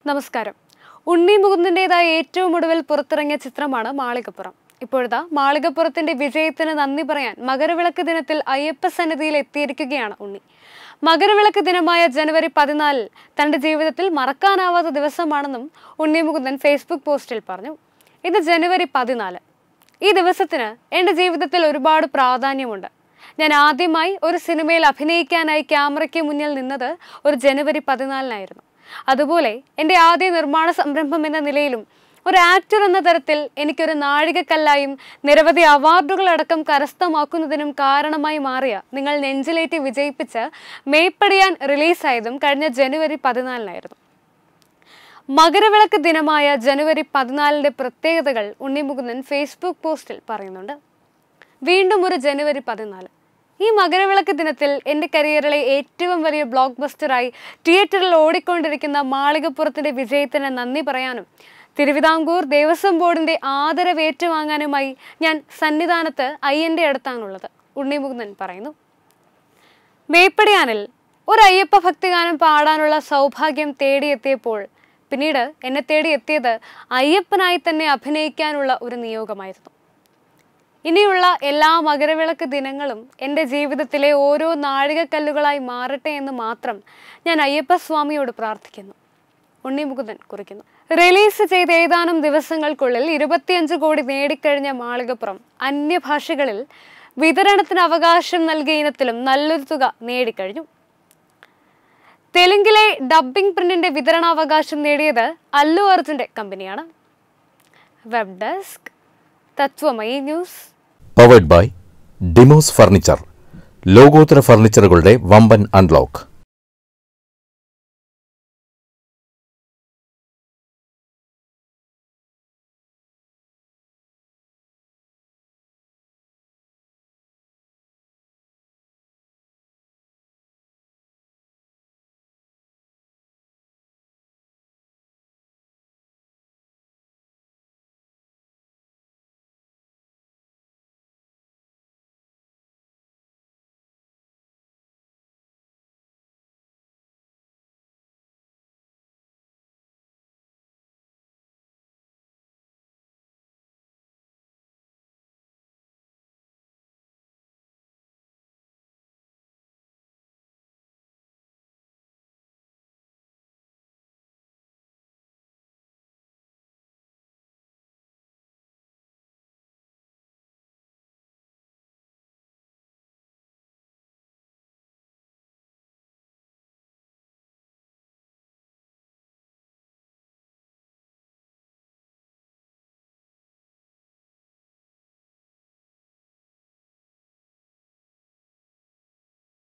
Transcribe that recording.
നമസ്കാരം ഉണ്ണി മുകുന്ദൻ്റെതായ ഏറ്റവും ഒടുവിൽ പുറത്തിറങ്ങിയ ചിത്രമാണ് മാളികപ്പുറം ഇപ്പോഴത്തെ മാളികപ്പുറത്തിന്റെ വിജയത്തിന് നന്ദി പറയാൻ മകരവിളക്ക് ദിനത്തിൽ അയ്യപ്പ സന്നിധിയിൽ എത്തിയിരിക്കുകയാണ് ഉണ്ണി മകരവിളക്ക് ദിനമായ ജനുവരി പതിനാലിൽ തന്റെ ജീവിതത്തിൽ മറക്കാനാവാത്ത ദിവസമാണെന്നും ഉണ്ണി മുകുന്ദൻ ഫേസ്ബുക്ക് പോസ്റ്റിൽ പറഞ്ഞു ഇത് ജനുവരി പതിനാല് ഈ ദിവസത്തിന് എൻ്റെ ജീവിതത്തിൽ ഒരുപാട് പ്രാധാന്യമുണ്ട് ഞാൻ ആദ്യമായി ഒരു സിനിമയിൽ അഭിനയിക്കാനായി ക്യാമറയ്ക്ക് മുന്നിൽ നിന്നത് ഒരു ജനുവരി പതിനാലിനായിരുന്നു അതുപോലെ എൻ്റെ ആദ്യ നിർമ്മാണ സംരംഭം എന്ന നിലയിലും ഒരു ആക്ടർ എന്ന തരത്തിൽ എനിക്കൊരു നാഴികക്കല്ലായും നിരവധി അവാർഡുകളടക്കം കരസ്ഥമാക്കുന്നതിനും കാരണമായി മാറിയ നിങ്ങൾ നെഞ്ചിലേറ്റി വിജയിപ്പിച്ച് മേപ്പടിയാൻ റിലീസായതും കഴിഞ്ഞ ജനുവരി പതിനാലിനായിരുന്നു മകരവിളക്ക് ദിനമായ ജനുവരി പതിനാലിന്റെ പ്രത്യേകതകൾ ഉണ്ണിമുകുന്ദൻ ഫേസ്ബുക്ക് പോസ്റ്റിൽ പറയുന്നുണ്ട് വീണ്ടും ഒരു ജനുവരി പതിനാല് ഈ മകരവിളക്ക് ദിനത്തിൽ എൻ്റെ കരിയറിലെ ഏറ്റവും വലിയ ബ്ലോക്ക് ബസ്റ്ററായി തിയേറ്ററിൽ ഓടിക്കൊണ്ടിരിക്കുന്ന മാളികപ്പുറത്തിൻ്റെ വിജയത്തിന് നന്ദി പറയാനും തിരുവിതാംകൂർ ദേവസ്വം ബോർഡിൻ്റെ ആദരവ് ഏറ്റുവാങ്ങാനുമായി ഞാൻ സന്നിധാനത്ത് അയ്യൻ്റെ അടുത്താണുള്ളത് ഉണ്ണിമുകുന്ദൻ പറയുന്നു മേപ്പടിയാനിൽ ഒരു അയ്യപ്പ ഭക്തിഗാനം പാടാനുള്ള സൗഭാഗ്യം തേടിയെത്തിയപ്പോൾ പിന്നീട് എന്നെ തേടി എത്തിയത് അയ്യപ്പനായി തന്നെ അഭിനയിക്കാനുള്ള ഒരു നിയോഗമായിരുന്നു ഇനിയുള്ള എല്ലാ മകരവിളക്ക് ദിനങ്ങളും എൻ്റെ ജീവിതത്തിലെ ഓരോ നാഴികക്കല്ലുകളായി മാറട്ടെ എന്ന് മാത്രം ഞാൻ അയ്യപ്പസ്വാമിയോട് പ്രാർത്ഥിക്കുന്നു ഉണ്ണിമുകുന്ദൻ കുറിക്കുന്നു റിലീസ് ചെയ്ത ഏതാനും ദിവസങ്ങൾക്കുള്ളിൽ ഇരുപത്തിയഞ്ച് കോടി നേടിക്കഴിഞ്ഞ മാളികപ്പുറം അന്യഭാഷകളിൽ വിതരണത്തിന് അവകാശം നൽകിയ ഇനത്തിലും നല്ലൊരു തുക നേടിക്കഴിഞ്ഞു തെലുങ്കിലെ ഡബ്ബിംഗ് പ്രിന്റിന്റെ വിതരണാവകാശം നേടിയത് അല്ലു അർജുന്റെ കമ്പനിയാണ് web desk Tattvamayi news powered by Dimos furniture ലോകോത്തര ഫർണിച്ചറുകളുടെ വമ്പൻ അൺലോക്ക്